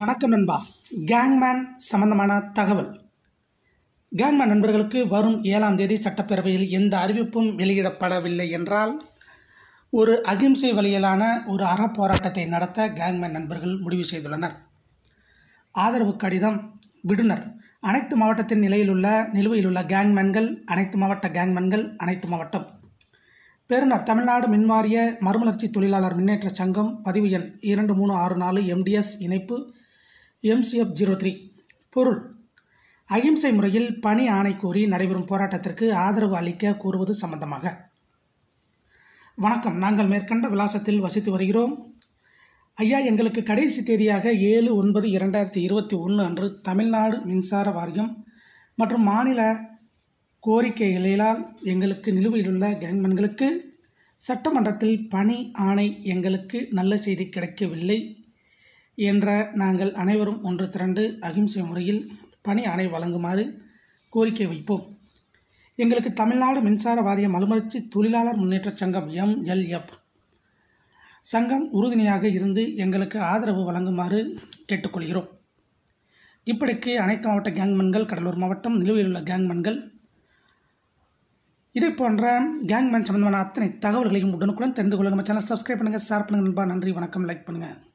வணக்கம் நண்பா கேங்மேன் சம்பந்தமான தகவல் கேங்மேன் நண்பர்களுக்கு வரும் ஏழாம் தேதி சட்டப்பேரவையில் எந்த அறிவிப்பும் வெளியிடப்படவில்லை என்றால் ஒரு அகிம்சை வழியிலான ஒரு அறப்போராட்டத்தை நடத்த கேங்மேன் நண்பர்கள் முடிவு செய்துள்ளனர் ஆதரவு கடிதம் விடுனர் அனைத்து மாவட்டத்தின் நிலையிலுள்ள நிலுவையில் உள்ள கேங்மேன்கள் அனைத்து மாவட்ட கேங்மேன்கள் அனைத்து மாவட்டம் பெறுநர் தமிழ்நாடு மின்வாரிய மறுமலர்ச்சி தொழிலாளர் முன்னேற்ற சங்கம் பதிவு எண் இரண்டு மூணு ஆறு நாலு எம்டிஎஸ் இணைப்பு எம்சிஎஃப் ஜீரோ த்ரீ பொருள் அகிம்சை முறையில் பணி ஆணை கோரி நடைபெறும் போராட்டத்திற்கு ஆதரவு அளிக்க கூறுவது சம்பந்தமாக வணக்கம் நாங்கள் மேற்கண்ட விலாசத்தில் வசித்து வருகிறோம் ஐயா எங்களுக்கு கடைசி தேதியாக ஏழு ஒன்பது இரண்டாயிரத்தி இருபத்தி ஒன்று அன்று தமிழ்நாடு மின்சார வாரியம் மற்றும் மாநில கோரிக்கைகளால் எங்களுக்கு நிலுவையிலுள்ள கேங்மன்களுக்கு சட்டமன்றத்தில் பணி ஆணை எங்களுக்கு நல்ல செய்தி கிடைக்கவில்லை என்ற நாங்கள் அனைவரும் ஒன்று திரண்டு அகிம்சை முறையில் பணி ஆணை வழங்குமாறு கோரிக்கை வைப்போம் எங்களுக்கு தமிழ்நாடு மின்சார வாரிய மறுமலர்ச்சி தொழிலாளர் முன்னேற்றச் சங்கம் எம்எல்எஃப் சங்கம் உறுதுணையாக இருந்து எங்களுக்கு ஆதரவு வழங்குமாறு கேட்டுக்கொள்கிறோம் இப்படிக்கு அனைத்து மாவட்ட கேங்மன்கள் கடலூர் மாவட்டம் நிலுவையில் உள்ள கேங்மன்கள் இதே போன்ற கேங்மேன் சம்பந்தமான அத்தனை தகவல்களையும் உடனுக்குடன் தெரிந்து கொள்ள நம்ம சேனல் சப்ஸ்கிரைப் பண்ணுங்கள் ஷேர் பண்ணுங்கள் நண்பா நன்றி வணக்கம் லைக் பண்ணுங்கள்